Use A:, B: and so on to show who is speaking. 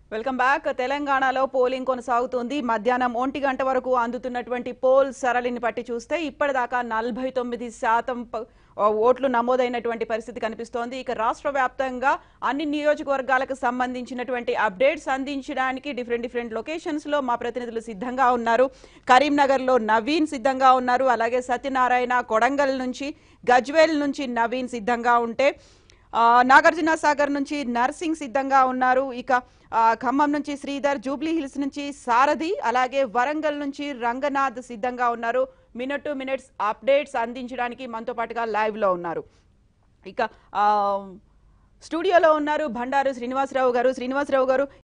A: welcome back తెలంగాణలో polling కొనసాగుతుంది మధ్యాహ్నం ఒంటి గంట వరకు అందుతున్నటువంటి పోల్ సరళిని పట్టి చూస్తే ఇప్పటిదాకా నలభై తొమ్మిది శాతం ప- ఆ, ఓట్లు నమోదైనటువంటి పరిస్థితి కనిపిస్తోంది ఇక రాష్ట్ర వ్యాప్తంగా అన్ని నియోజకవర్గాలకు సంబంధించినటువంటి అప్డేట్స్ అందించడానికి డిఫరెంట్ డిఫరెంట్ లొకేషన్స్ లో మా ప్రతినిధులు సిద్ధంగా ఉన్నారు కరీంనగర్ లో నవీన్ సిద్ధంగా ఉన్నారు అలాగే సత్యనారాయణ కొడంగల్ నుంచి గజ్వేల్ నుంచి నవీన్ సిద్ధంగా ఉంటే ఆ, నాగార్జున సాగర్ నుంచి నర్సింగ్ సిద్ధంగా ఉన్నారు ఇక ఆ, ఖమ్మం నుంచి శ్రీధర్ జూబ్లీ హిల్స్ నుంచి సారథి అలాగే వరంగల్ నుంచి రంగనాథ్ సిద్ధంగా ఉన్నారు మినిట్ టు మినిట్స్ అప్డేట్స్ అందించడానికి మనతో పాటుగా లైవ్ లో ఉన్నారు ఇక ఆ, స్టూడియోలో ఉన్నారు భండారు శ్రీనివాసరావు గారు శ్రీనివాసరావు గారు